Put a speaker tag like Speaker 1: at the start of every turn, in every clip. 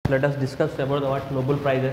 Speaker 1: let us discuss about the what Nobel prizes.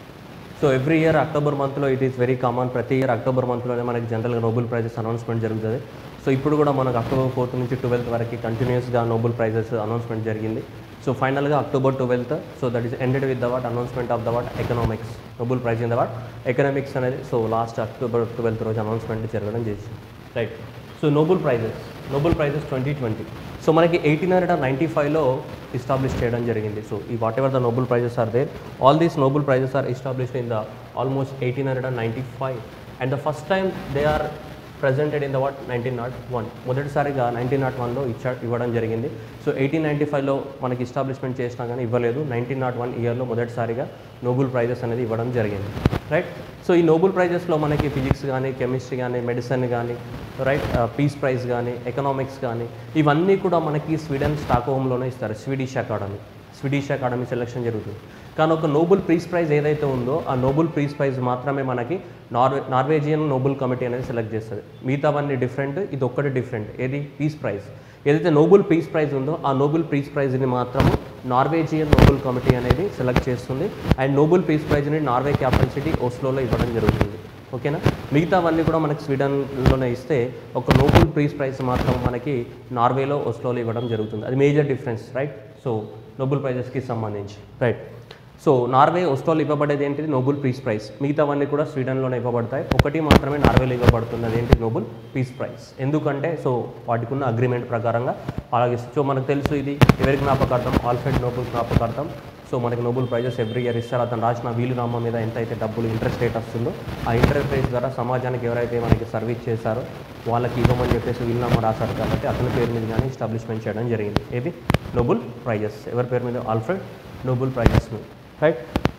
Speaker 1: So every year October మంత్లో it is very common ప్రతి year October మంత్లోనే మనకి జనరల్గా Nobel prizes announcement జరుగుతుంది so ఇప్పుడు కూడా మనకు అక్టోబర్ ఫోర్త్ నుంచి ట్వెల్త్ వరకు కంటిన్యూస్గా నోబెల్ ప్రైజెస్ అనౌన్స్మెంట్ జరిగింది సో ఫైనల్గా October twelfth so that is ended with the what announcement of the what economics Nobel prize in the what economics అనేది సో లాస్ట్ అక్టోబర్ ట్వెల్త్ రోజు announcement జరగడం చేసింది right so Nobel prizes Nobel prizes twenty twenty so మనకి eighteen hundred and ninety ఫైవ్లో establish చేయడం జరిగింది so ఈ whatever the Nobel prizes are there all these Nobel prizes are established in the almost eighteen hundred and ninety five and the first time they are presented in the what nineteen naught one మొదటిసారిగా nineteen naught వన్లో ఇచ్చా ఇవ్వడం జరిగింది so eighteen ninety ఫైవ్లో మనకి establishment చేసినా కానీ ఇవ్వలేదు నైన్టీన్ నాట్ వన్ ఇయర్లో మొదటిసారిగా నోబెల్ ప్రైజెస్ అనేది ఇవ్వడం జరిగింది రైట్ సో ఈ నోబెల్ ప్రైజెస్లో మనకి ఫిజిక్స్ కానీ కెమిస్ట్రీ కానీ మెడిసిన్ కానీ రైట్ పీస్ ప్రైజ్ కానీ ఎకనామిక్స్ కానీ ఇవన్నీ కూడా మనకి స్వీడన్ స్టాక్హోమ్లోనే ఇస్తారు Swedish Academy Swedish Academy selection జరుగుతుంది కానీ ఒక నోబెల్ ప్రీస్ ప్రైజ్ ఏదైతే ఉందో ఆ నోబెల్ ప్రీస్ ప్రైజ్ మాత్రమే మనకి నార్వే నార్వేజియన్ నోబెల్ కమిటీ అనేది సెలెక్ట్ చేస్తుంది మిగతావన్నీ డిఫరెంట్ ఇది ఒక్కటి డిఫరెంట్ ఏది పీస్ ప్రైజ్ ఏదైతే నోబెల్ పీస్ ప్రైజ్ ఉందో ఆ నోబెల్ పీస్ ప్రైజ్ని మాత్రం నార్వేజియన్ నోబెల్ కమిటీ అనేది సెలెక్ట్ చేస్తుంది అండ్ నోబెల్ పీస్ ప్రైజ్ని నార్వే క్యాపిటల్ సిటీ ఓస్లోలో ఇవ్వడం జరుగుతుంది ఓకేనా మిగతావన్నీ కూడా మనకి స్వీడన్లోనే ఇస్తే ఒక నోబెల్ ప్రీస్ ప్రైజ్ మాత్రం మనకి నార్వేలో ఓస్లోలో ఇవ్వడం జరుగుతుంది అది major difference right so Nobel ప్రైజెస్కి సంబంధించి రైట్ సో నార్వే ఓస్లోలో ఇవ్వబడేది ఏంటిది నోబెల్ పీస్ ప్రైజ్ మిగతావన్నీ కూడా స్వీడన్లోనే ఇవ్వబడతాయి ఒకటి మాత్రమే నార్వేలో ఇవ్వబడుతుంది అదేంటి నోబెల్ పీస్ ప్రైజ్ ఎందుకంటే సో వాటికి ఉన్న అగ్రిమెంట్ ప్రకారంగా అలాగే సో మనకు తెలుసు ఇది ఎవరి జ్ఞాపకార్థం ఆల్ఫ్రెడ్ నోబెల్ జ్ఞాపకార్థం సో మనకి నోబెల్ ప్రైజెస్ ఎవ్రీ ఇయర్ ఇస్తారు అతను రాసిన వీలునామా మీద ఎంత అయితే డబ్బులు ఇంట్రెస్ట్ రేట్ వస్తుందో ఆ ఇంట్రెస్ట్ రేట్ ద్వారా సమాజానికి ఎవరైతే మనకి సర్వీస్ చేశారో వాళ్ళకి ఇవ్వమని చెప్పేసి వీలునామా రాశారు కాబట్టి అతని పేరు మీద కానీ ఎస్టాబ్లిష్మెంట్ చేయడం జరిగింది ఏది నోబెల్ ప్రైజెస్ ఎవరి పేరు మీద ఆల్ఫ్రెడ్ నోబెల్ ప్రైజెస్ మీద రైట్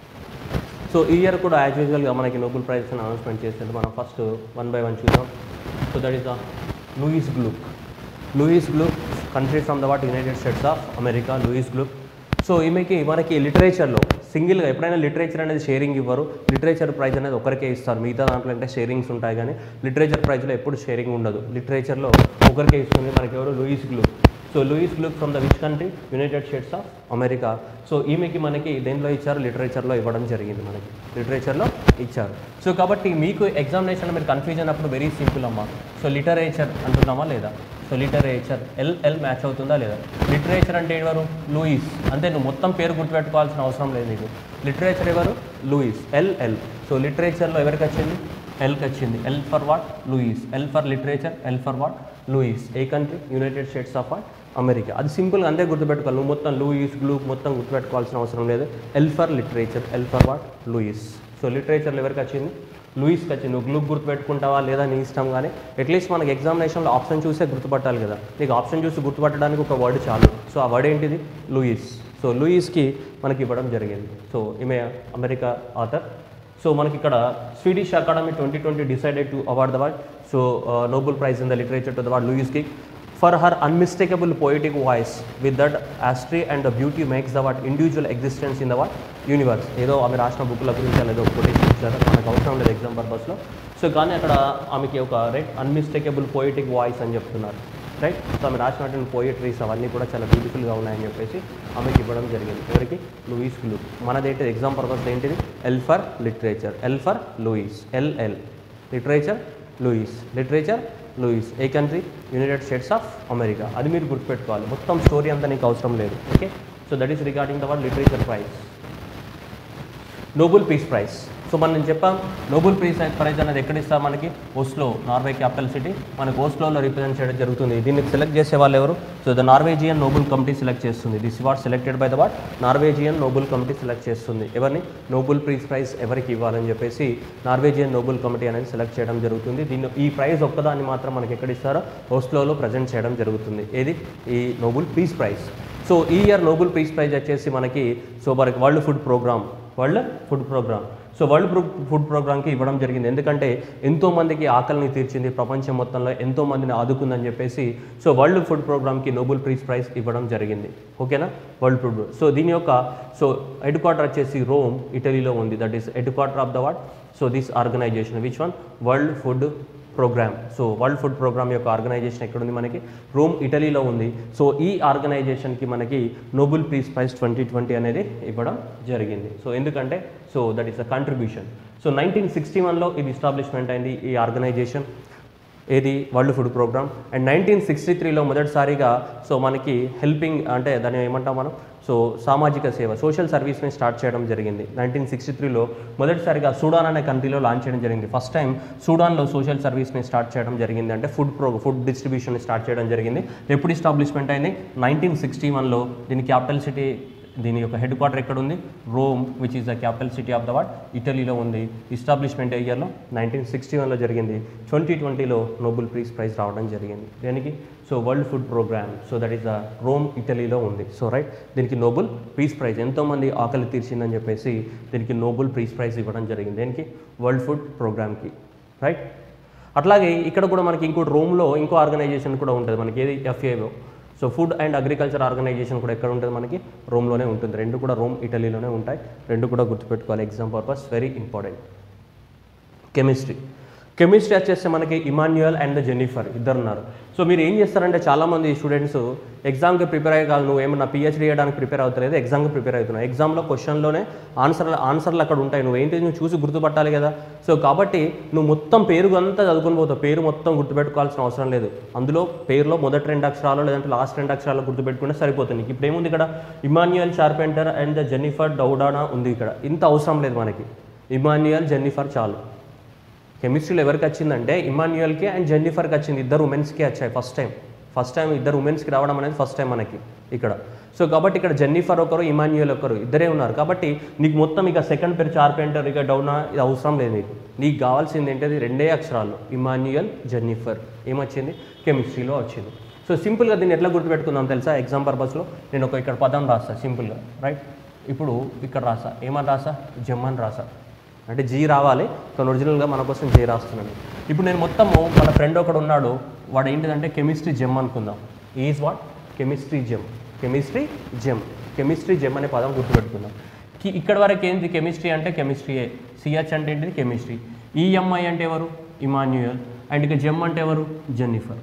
Speaker 1: సో ఈ ఇయర్ కూడా యాజ్ యూజువల్గా మనకి నోబెల్ ప్రైజెస్ అనౌన్స్మెంట్ చేసేది మనం ఫస్ట్ వన్ బై వన్ చూద్దాం so that is the Louise Gluck Louise Gluck country from the what United States of America Louise Gluck so ఈమెకి మనకి లిటరేచర్లో సింగిల్గా ఎప్పుడైనా లిటరేచర్ అనేది షేరింగ్ ఇవ్వరు లిటరేచర్ ప్రైజ్ అనేది ఒకరికే ఇస్తారు మిగతా దాంట్లో అంటే షేరింగ్స్ ఉంటాయి కానీ లిటరేచర్ ప్రైజ్లో ఎప్పుడు షేరింగ్ ఉండదు లిటరేచర్లో ఒకరికే ఇస్తుంది మనకి ఎవరు Louise Gluck so Louise Gluck from the which country United States of America so ఈమెకి మనకి దేంట్లో ఇచ్చారు లిటరేచర్లో ఇవ్వడం జరిగింది మనకి లిటరేచర్లో ఇచ్చారు సో కాబట్టి మీకు ఎగ్జామినేషన్లో మీరు కన్ఫ్యూజన్ అప్పుడు వెరీ సింపుల్ అమ్మా సో లిటరేచర్ అంటున్నామా లేదా so literature L L match అవుతుందా లేదా లిటరేచర్ అంటే ఎవరు లూయిస్ అంతే నువ్వు మొత్తం పేరు గుర్తుపెట్టుకోవాల్సిన అవసరం లేదు నీకు లిటరేచర్ ఎవరు లూయిస్ ఎల్ ఎల్ సో లిటరేచర్లో ఎవరికి వచ్చింది ఎల్కి వచ్చింది L for what Louise L for literature L for what Louise a country United States of what America అది సింపుల్గా అంతే గుర్తుపెట్టుకోవాలి నువ్వు మొత్తం లూయిస్ గ్లూక్ మొత్తం గుర్తుపెట్టుకోవాల్సిన అవసరం లేదు L for literature L for what Louise so లిటరేచర్లో ఎవరికి వచ్చింది లూయిస్కి వచ్చింది నువ్వు గ్లూక్ గుర్తుపెట్టుకుంటావా లేదా నీ ఇష్టం కానీ అట్లీస్ట్ మనకి ఎగ్జామినేషన్లో ఆప్షన్ చూసే గుర్తుపట్టాలి కదా నీకు ఆప్షన్ చూసి గుర్తుపట్టడానికి ఒక వర్డ్ చాలు సో ఆ వర్డ్ ఏంటిది లూయిస్ సో లూయిస్కి మనకి ఇవ్వడం జరిగింది సో ఈమె అమెరికా ఆథర్ సో మనకి ఇక్కడ Swedish Academy twenty twenty decided to award the award so Nobel prize in the literature to the award Louise కి for her unmistakable poetic voice with that austere and the beauty makes the what individual existence in the what universe ఏదో ఆమె రాసిన బుక్ల గురించి ఏదో quotation ఇచ్చారు మనకు అవసరం లేదు ఎగ్జామ్ పర్పస్లో సో కానీ అక్కడ ఆమెకి ఒక రైట్ అన్మిస్టేకబుల్ పోయిటిక్ వాయిస్ అని చెప్తున్నారు రైట్ సో ఆమె రాసినటువంటి పోయిటరీస్ అవన్నీ కూడా చాలా బ్యూటిఫుల్గా ఉన్నాయని చెప్పేసి ఆమెకి ఇవ్వడం జరిగింది ఎవరికి లూయిస్ గ్లూక్ మనదేంటి ఎగ్జామ్ పర్పస్ ఏంటిది L for literature L for Louise L L literature Louise literature Louise a country United States of America అది మీరు గుర్తుపెట్టుకోవాలి మొత్తం స్టోరీ అంతా నీకు అవసరం లేదు okay so that is regarding the word literature prize Nobel peace prize so మనం నేను చెప్పాం నోబెల్ పీస్ ప్రైజ్ అనేది ఎక్కడ ఇస్తారు మనకి ఓస్లో నార్వే క్యాపిటల్ సిటీ మనకి ఓస్లోలో రిప్రజెంట్ చేయడం జరుగుతుంది దీన్ని సెలెక్ట్ చేసే వాళ్ళు ఎవరు so the Norwegian Nobel committee select చేస్తుంది this what selected by the what Norwegian Nobel committee select చేస్తుంది ఎవరిని నోబెల్ పీస్ ప్రైజ్ ఎవరికి ఇవ్వాలని చెప్పేసి నార్వేజియన్ నోబెల్ కమిటీ అనేది సెలెక్ట్ చేయడం జరుగుతుంది దీన్ని ఈ ప్రైజ్ ఒక్కదాన్ని మాత్రం మనకి ఎక్కడ ఇస్తారో ఓస్లోలో ప్రజెంట్ చేయడం జరుగుతుంది ఏది ఈ నోబెల్ పీస్ ప్రైజ్ సో ఈ ఇయర్ నోబెల్ పీస్ ప్రైజ్ వచ్చేసి మనకి సో మనకి world food programme world food programme so world food ప్రోగ్రామ్కి ఇవ్వడం జరిగింది ఎందుకంటే ఎంతో మందికి ఆకలిని తీర్చింది ప్రపంచం మొత్తంలో ఎంతో మందిని ఆదుకుందని చెప్పేసి సో వరల్డ్ ఫుడ్ ప్రోగ్రామ్కి నోబెల్ పీస్ ప్రైజ్ ఇవ్వడం జరిగింది ఓకేనా వరల్డ్ ఫుడ్ సో దీని యొక్క సో హెడ్ క్వార్టర్ వచ్చేసి రోమ్ ఇటలీలో ఉంది that is headquarter of the what so this organisation which one world food programme so world food programme యొక్క ఆర్గనైజేషన్ ఎక్కడ ఉంది మనకి రోమ్ ఇటలీలో ఉంది సో ఈ ఆర్గనైజేషన్కి మనకి Nobel peace prize twenty twenty అనేది ఇవ్వడం జరిగింది సో ఎందుకంటే so that is a contribution so nineteen sixty వన్లో ఇది ఎస్టాబ్లిష్మెంట్ అయింది ఈ ఆర్గనైజేషన్ ఏది world food programme and nineteen sixty త్రీలో మొదటిసారిగా సో మనకి హెల్పింగ్ అంటే దాన్ని ఏమంటాం మనం సో సామాజిక సేవ సోషల్ సర్వీస్ని స్టార్ట్ చేయడం జరిగింది నైన్టీన్ సిక్స్టీ త్రీలో మొదటిసారిగా సూడాన్ అనే కంట్రీలో లాంచ్ చేయడం జరిగింది ఫస్ట్ టైం సూడాన్లో సోషల్ సర్వీస్ని స్టార్ట్ చేయడం జరిగింది అంటే food pro food distribution start చేయడం జరిగింది ఎప్పుడు ఎస్టాబ్లిష్మెంట్ అయింది నైన్టీన్ సిక్స్టీ వన్లో దీని క్యాపిటల్ సిటీ దీని యొక్క హెడ్ క్వార్టర్ ఎక్కడ ఉంది Rome which is the capital city of the what ఇటలీలో ఉంది ఇస్టాబ్లిష్మెంట్ ఏ ఇయర్లో నైన్టీన్ సిక్స్టీ వన్లో జరిగింది ట్వంటీ ట్వంటీలో నోబెల్ ప్రీస్ ప్రైజ్ రావడం జరిగింది దేనికి so world food programme so that is the Rome ఇటలీలో ఉంది సో రైట్ దీనికి నోబెల్ పీస్ ప్రైజ్ ఎంతోమంది ఆకలి తీర్చిందని చెప్పేసి దీనికి నోబెల్ పీస్ ప్రైజ్ ఇవ్వడం జరిగింది దేనికి వరల్డ్ ఫుడ్ ప్రోగ్రామ్కి రైట్ అట్లాగే ఇక్కడ కూడా మనకి ఇంకోటి రోమ్లో ఇంకో ఆర్గనైజేషన్ కూడా ఉంటుంది మనకి ఏది FAO so food and agriculture organisation కూడా ఎక్కడ ఉంటుంది మనకి రోమ్లోనే ఉంటుంది రెండు కూడా రోమ్ ఇటలీలోనే ఉంటాయి రెండు కూడా గుర్తుపెట్టుకోవాలి exam purpose very important chemistry chemistry వచ్చేస్తే మనకి ఇమాన్యుయల్ అండ్ జెన్నిఫర్ ఇద్దరు ఉన్నారు సో మీరు ఏం చేస్తారంటే చాలామంది స్టూడెంట్స్ ఎగ్జామ్కి ప్రిపేర్ అయ్యే కాదు నువ్వు ఏమన్నా పిహెచ్డీ చేయడానికి ప్రిపేర్ అవుతలేదు ఎగ్జామ్కి ప్రిపేర్ అవుతున్నావు ఎగ్జామ్లో క్వశ్చన్లోనే ఆన్సర్లు ఆన్సర్లు అక్కడ ఉంటాయి నువ్వు ఏంటి నువ్వు చూసి గుర్తుపట్టాలి కదా సో కాబట్టి నువ్వు మొత్తం పేరు అంతా చదువుకొని పోతావు పేరు మొత్తం గుర్తుపెట్టుకోవాల్సిన అవసరం లేదు అందులో పేరులో మొదటి రెండు అక్షరాలు లేదంటే లాస్ట్ రెండు అక్షరాలు గుర్తుపెట్టుకుంటే సరిపోతుంది నీకు ఇప్పుడు ఏముంది ఇక్కడ Emmanuelle Charpentier and Jennifer Doudna ఉంది ఇక్కడ ఇంత అవసరం లేదు మనకి ఇమాన్యుయల్ జెన్నిఫర్ చాలు కెమిస్ట్రీలో ఎవరికి వచ్చిందంటే ఇమాన్యుయల్కి అండ్ జెన్నిఫర్కి వచ్చింది ఇద్దరు ఉమెన్స్కి వచ్చాయి ఫస్ట్ టైం ఫస్ట్ టైం ఇద్దరు ఉమెన్స్కి రావడం అనేది ఫస్ట్ టైం మనకి ఇక్కడ సో కాబట్టి ఇక్కడ జెన్నిఫర్ ఒకరు ఇమాన్యుయల్ ఒకరు ఇద్దరే ఉన్నారు కాబట్టి నీకు మొత్తం ఇక సెకండ్ పేరు చార్పెంటర్ ఇక డౌనా ఇది అవసరం లేదు నీకు నీకు కావాల్సింది ఏంటది రెండే అక్షరాలు ఇమాన్యుయల్ జెన్నిఫర్ ఏమొచ్చింది కెమిస్ట్రీలో వచ్చింది సో సింపుల్గా దీన్ని ఎట్లా గుర్తుపెట్టుకుందాం తెలుసా ఎగ్జామ్ పర్పస్లో నేను ఒక ఇక్కడ పదం రాస్తా సింపుల్గా రైట్ ఇప్పుడు ఇక్కడ రాసా ఏమని రాసా జమ్మని రాసా అంటే జీ రావాలి కానీ ఒరిజినల్గా మన కోసం జీ రాస్తున్నాను ఇప్పుడు నేను మొత్తము మన ఫ్రెండ్ ఒకడు ఉన్నాడు వాడు ఏంటిదంటే కెమిస్ట్రీ జెమ్ అనుకుందాం is what chemistry gem chemistry gem chemistry gem అనే పదం గుర్తుపెట్టుకుందాం కి- ఇక్కడ వరకు ఏంటి కెమిస్ట్రీ అంటే కెమిస్ట్రీయే సిహెచ్ అంటే ఏంటిది కెమిస్ట్రీ ఈఎంఐ అంటే ఎవరు ఇమాన్యుయల్ అండ్ ఇక జెమ్ అంటే ఎవరు జెన్నిఫర్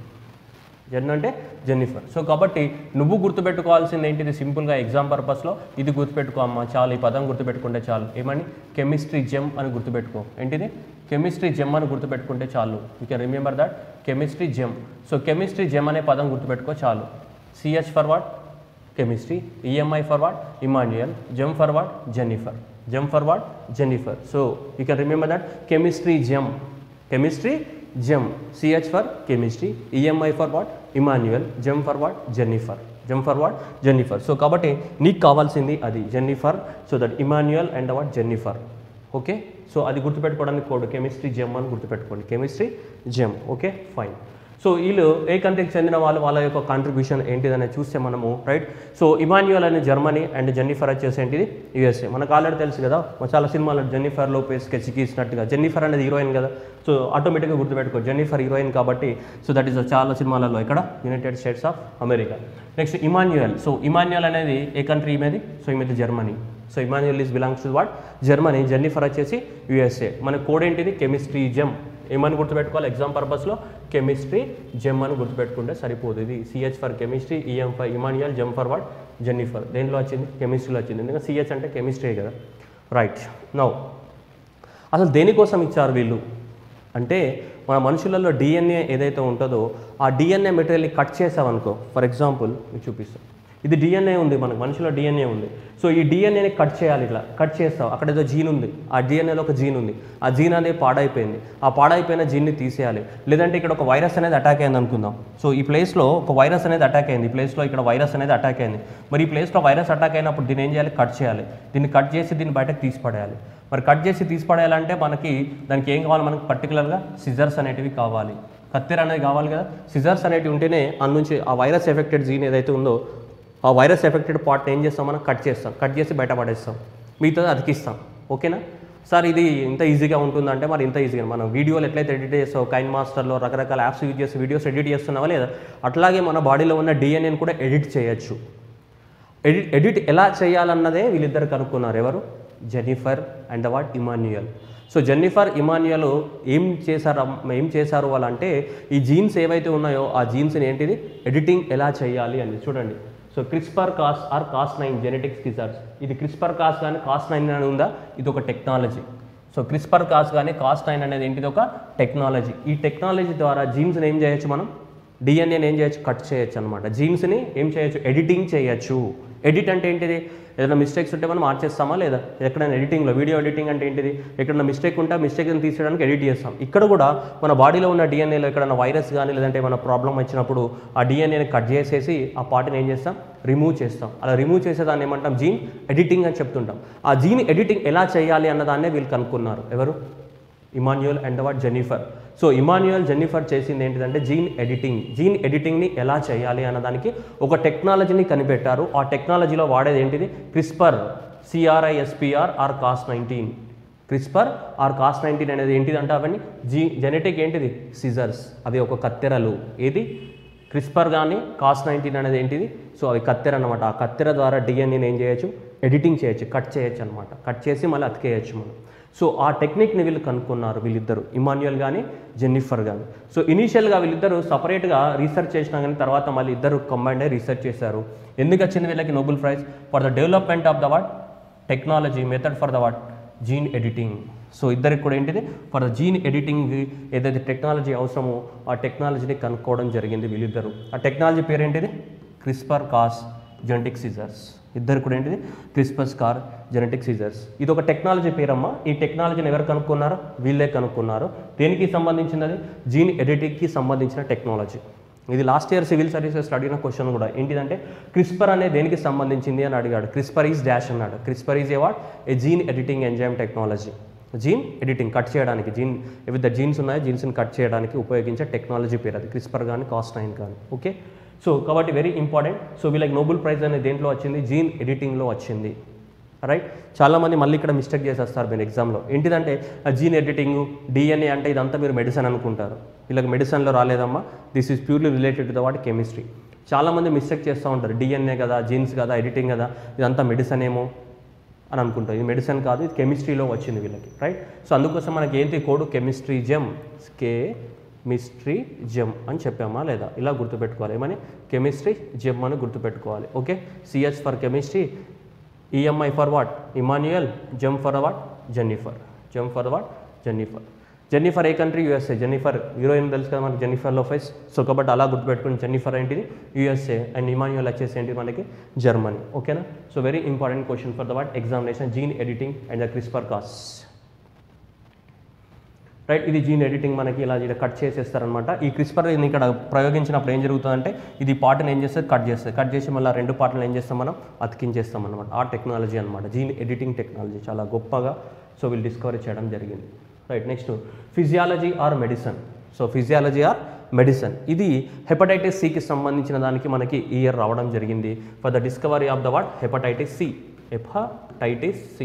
Speaker 1: జెన్ అంటే జెన్నిఫర్ సో కాబట్టి నువ్వు గుర్తుపెట్టుకోవాల్సింది ఏంటిది సింపుల్గా ఎగ్జామ్ పర్పస్లో ఇది గుర్తుపెట్టుకో అమ్మా చాలు ఈ పదం గుర్తుపెట్టుకుంటే చాలు ఏమని కెమిస్ట్రీ జెమ్ అని గుర్తుపెట్టుకో ఏంటిది కెమిస్ట్రీ జెమ్ అని గుర్తుపెట్టుకుంటే చాలు you can remember that chemistry gem so chemistry gem అనే పదం గుర్తుపెట్టుకో చాలు CH for what chemistry EMI for what Emmanuelle gem for what Jennifer gem for what Jennifer so you can remember that chemistry gem chemistry gem CH for chemistry EMI for what Emmanuelle gem for what Jennifer gem for what Jennifer so కాబట్టి నీకు కావాల్సింది అది Jennifer so that Emmanuelle and what Jennifer okay so అది గుర్తుపెట్టుకోవడానికి code chemistry gem అని గుర్తుపెట్టుకోండి chemistry gem okay fine so వీళ్ళు ఏ కంట్రీకి చెందిన వాళ్ళు వాళ్ళ యొక్క కాంట్రిబ్యూషన్ ఏంటిదని చూస్తే మనము రైట్ సో ఇమాన్యుయల్ అనే జర్మనీ అండ్ జెన్నిఫర్ వచ్చేసి ఏంటిది యుఎస్ఏ మనకు ఆల్రెడీ తెలుసు కదా చాలా సినిమాలు జెన్నిఫర్ లోపేస్ కెచికిసినట్టుగా జెన్నిఫర్ అనేది హీరోయిన్ కదా సో ఆటోమేటిక్గా గుర్తుపెట్టుకో జెన్నిఫర్ హీరోయిన్ కాబట్టి సో దట్ ఈస్ చాలా సినిమాలలో ఇక్కడ United States of America next Emmanuelle so Emmanuelle అనేది ఏ కంట్రీ ఈమెది సో ఈమెది Germany so Emmanuelle is belongs to what Germany Jennifer వచ్చేసి యుఎస్ఏ మన కోడ్ ఏంటిది కెమిస్ట్రీ జెమ్ ఏమని గుర్తుపెట్టుకోవాలి ఎగ్జామ్ పర్పస్లో కెమిస్ట్రీ జెమ్ అని గుర్తుపెట్టుకుంటే సరిపోదు ఇది CH for chemistry EM for Emmanuelle gem for what Jennifer దేనిలో వచ్చింది కెమిస్ట్రీలో వచ్చింది ఎందుకంటే సిహెచ్ అంటే కెమిస్ట్రీ కదా రైట్ నౌ అసలు దేనికోసం ఇచ్చారు వీళ్ళు అంటే మన మనుషులలో డిఎన్ఏ ఏదైతే ఉంటుందో ఆ డిఎన్ఏ మెటీరియల్ని కట్ చేసామనుకో ఫర్ ఎగ్జాంపుల్ మీకు చూపిస్తాం ఇది డిఎన్ఏ ఉంది మనకు మనిషిలో డిఎన్ఏ ఉంది సో ఈ డిఎన్ఏని కట్ చేయాలి ఇట్లా కట్ చేస్తావు అక్కడ ఏదో జీన్ ఉంది ఆ డిఎన్ఏలో ఒక జీన్ ఉంది ఆ జీన్ అనేది పాడైపోయింది ఆ పాడైపోయిన జీన్ని తీసేయాలి లేదంటే ఇక్కడ ఒక వైరస్ అనేది అటాక్ అయింది అనుకుందాం సో ఈ ప్లేస్లో ఒక వైరస్ అనేది అటాక్ అయింది ఈ ప్లేస్లో ఇక్కడ వైరస్ అనేది అటాక్ అయింది మరి ఈ ప్లేస్లో వైరస్ అటాక్ అయినప్పుడు దీన్ని ఏం చేయాలి కట్ చేయాలి దీన్ని కట్ చేసి దీన్ని బయటకు తీసి పడేయాలి మరి కట్ చేసి తీసి పడేయాలంటే మనకి దానికి ఏం కావాలి మనకి పర్టికులర్గా సిజర్స్ అనేటివి కావాలి కత్తెర అనేది కావాలి కదా సిజర్స్ అనేటివి ఉంటేనే అందుంచి ఆ వైరస్ ఎఫెక్టెడ్ జీన్ ఏదైతే ఉందో ఆ వైరస్ ఎఫెక్టెడ్ పార్ట్ ఏం చేస్తాం మనం కట్ చేస్తాం కట్ చేసి బయట పడేస్తాం మిగతాది అతికిస్తాం ఓకేనా సార్ ఇది ఇంత ఈజీగా ఉంటుందంటే మరి ఇంత ఈజీగా మనం వీడియోలు ఎట్లయితే ఎడిట్ చేస్తావు కైన్ మాస్టర్లో రకరకాల యాప్స్ యూజ్ చేసి వీడియోస్ ఎడిట్ చేస్తున్నావా లేదా అట్లాగే మన బాడీలో ఉన్న డిఎన్ఏని కూడా ఎడిట్ చేయొచ్చు ఎడిట్ ఎడిట్ ఎలా చేయాలన్నదే వీళ్ళిద్దరు కనుక్కున్నారు ఎవరు Jennifer and what Emmanuelle so Jennifer Emmanuelle ఏం చేశారు ఏం చేశారు వాళ్ళంటే ఈ జీన్స్ ఏవైతే ఉన్నాయో ఆ జీన్స్ని ఏంటిది ఎడిటింగ్ ఎలా చేయాలి అని చూడండి so CRISPR Cas or Cas nine genetics research ఇది క్రిస్పర్ కాస్ కానీ కాస్ నైన్ అని ఉందా ఇది ఒక టెక్నాలజీ సో క్రిస్పర్ కాస్ కానీ కాస్ నైన్ అనేది ఏంటిది ఒక టెక్నాలజీ ఈ టెక్నాలజీ ద్వారా జీన్స్ని ఏం చేయొచ్చు మనం డిఎన్ఏని ఏం చేయొచ్చు కట్ చేయొచ్చు అనమాట జీన్స్ని ఏం చేయొచ్చు ఎడిటింగ్ చేయొచ్చు ఎడిట్ అంటే ఏంటిది ఏదైనా మిస్టేక్స్ ఉంటే మనం మార్చేస్తామా లేదా ఎక్కడైనా ఎడిటింగ్లో వీడియో ఎడిటింగ్ అంటే ఏంటిది ఎక్కడైనా మిస్టేక్ ఉంటే ఆ మిస్టేక్ని తీసేయడానికి ఎడిట్ చేస్తాం ఇక్కడ కూడా మన బాడీలో ఉన్న డిఎన్ఏలో ఎక్కడైనా వైరస్ కానీ లేదంటే ఏమైనా ప్రాబ్లం వచ్చినప్పుడు ఆ డిఎన్ఏని కట్ చేసేసి ఆ పార్ట్ని ఏం చేస్తాం రిమూవ్ చేస్తాం అలా రిమూవ్ చేసేదాన్ని ఏమంటాం జీన్ ఎడిటింగ్ అని చెప్తుంటాం ఆ జీన్ ఎడిటింగ్ ఎలా చేయాలి అన్నదాన్నే వీళ్ళు కనుక్కున్నారు ఎవరు Emmanuelle and what Jennifer so Emmanuelle Jennifer చేసింది ఏంటిదంటే జీన్ ఎడిటింగ్ జీన్ ఎడిటింగ్ని ఎలా చేయాలి అన్నదానికి ఒక టెక్నాలజీని కనిపెట్టారు ఆ టెక్నాలజీలో వాడేది ఏంటిది CRISPR CRISPR or Cas nineteen CRISPR or Cas nineteen అనేది ఏంటిదంటే అవన్నీ జీ జెనెటిక్ ఏంటిది సిజర్స్ అవి ఒక కత్తెరలు ఏది క్రిస్పర్ కానీ కాస్ నైన్టీన్ అనేది ఏంటిది సో అవి కత్తెర అనమాట ఆ కత్తెర ద్వారా డిఎన్ఏని ఏం చేయొచ్చు ఎడిటింగ్ చేయొచ్చు కట్ చేయొచ్చు అనమాట కట్ చేసి మళ్ళీ అతికేయచ్చు మనం సో ఆ టెక్నిక్ని వీళ్ళు కనుక్కున్నారు వీళ్ళిద్దరు ఇమాన్యుయల్ కానీ జెన్నిఫర్ కానీ సో ఇనీషియల్గా వీళ్ళిద్దరు సపరేట్గా రీసెర్చ్ చేసినా కానీ తర్వాత మళ్ళీ ఇద్దరు కంబైండ్ అయ్యి రీసెర్చ్ చేశారు ఎందుకు వచ్చింది వీళ్ళకి Nobel prize for the development of the what technology method for the what gene editing so ఇద్దరికి కూడా ఏంటిది ఫర్ ద జీన్ ఎడిటింగ్ ఏదైతే టెక్నాలజీ అవసరమో ఆ టెక్నాలజీని కనుక్కోవడం జరిగింది వీళ్ళిద్దరు ఆ టెక్నాలజీ పేరు ఏంటిది క్రిస్పర్ కాస్ జెనెటిక్ సీజర్స్ ఇద్దరు కూడా ఏంటిది క్రిస్పస్ కార్ జెనెటిక్ సీజర్స్ ఇది ఒక టెక్నాలజీ పేరమ్మా ఈ టెక్నాలజీని ఎవరు కనుక్కున్నారు వీళ్ళే కనుక్కున్నారు దేనికి సంబంధించినది జీన్ ఎడిటింగ్కి సంబంధించిన టెక్నాలజీ ఇది లాస్ట్ ఇయర్ సివిల్ సర్వీసెస్ అడిగిన క్వశ్చన్ కూడా ఏంటిదంటే క్రిస్పర్ అనే దేనికి సంబంధించింది అని అడిగాడు క్రిస్పర్ ఈజ్ డాష్ అన్నాడు CRISPR is a what a gene editing enzyme technology gene editing cut చేయడానికి జీన్ విత్ ద జీన్స్ ఉన్నాయో జీన్స్ని కట్ చేయడానికి ఉపయోగించే టెక్నాలజీ పేరు అది క్రిస్పర్ కానీ కాస్ట్ నైన్ కానీ ఓకే సో కాబట్టి వెరీ ఇంపార్టెంట్ సో వీళ్ళకి నోబెల్ ప్రైజ్ అనేది దేంట్లో వచ్చింది జీన్ ఎడిటింగ్లో వచ్చింది రైట్ చాలామంది మళ్ళీ ఇక్కడ మిస్టేక్ చేసేస్తారు మీరు ఎగ్జామ్లో ఏంటిదంటే జీన్ ఎడిటింగ్ డిఎన్ఏ అంటే ఇదంతా మీరు మెడిసిన్ అనుకుంటారు వీళ్ళకి మెడిసిన్లో రాలేదమ్మా this is purely related to the what chemistry చాలామంది మిస్టేక్ చేస్తూ ఉంటారు డిఎన్ఏ కదా జీన్స్ కదా ఎడిటింగ్ కదా ఇదంతా మెడిసిన్ ఏమో అని అనుకుంటారు ఇది మెడిసిన్ కాదు ఇది కెమిస్ట్రీలో వచ్చింది వీళ్ళకి రైట్ సో అందుకోసం మనకి ఏంటి code chemistry gem chemistry gem అని చెప్పామా లేదా ఇలా గుర్తుపెట్టుకోవాలి ఏమని కెమిస్ట్రీ జెమ్ అని గుర్తుపెట్టుకోవాలి okay CH for chemistry EMI for what Emmanuelle gem for what Jennifer gem for what Jennifer Jennifer ఏ కంట్రీ యూఎస్ఏ జెన్నిఫర్ హీరోయిన్ తెలుసు కదా మనకి జెన్నిఫర్ లోఫెస్ సో కాబట్టి అలా గుర్తుపెట్టుకుని జెన్నిఫర్ ఏంటిది యూఎస్ఏ అండ్ ఇమాన్యుయల్ వచ్చేసి ఏంటి మనకి జర్మనీ ఓకేనా so very important question for the what examination gene editing and the CRISPR Cas right ఇది జీన్ ఎడిటింగ్ మనకి ఇలా ఇలా కట్ చేసేస్తారనమాట ఈ క్రిస్పర్ ఇక్కడ ప్రయోగించినప్పుడు ఏం జరుగుతుందంటే ఇది పార్ట్ని ఏం చేస్తుంది కట్ చేస్తుంది కట్ చేసి మళ్ళీ రెండు పార్ట్లను ఏం చేస్తాం మనం అతికించేస్తాం అనమాట ఆ టెక్నాలజీ అనమాట జీన్ ఎడిటింగ్ టెక్నాలజీ చాలా గొప్పగా సో వీళ్ళు డిస్కవరీ చేయడం జరిగింది right next physiology or medicine so physiology or medicine ఇది హెపటైటిస్ సికి సంబంధించిన దానికి మనకి ఈ ఇయర్ రావడం జరిగింది for the discovery of the what hepatitis C hepatitis C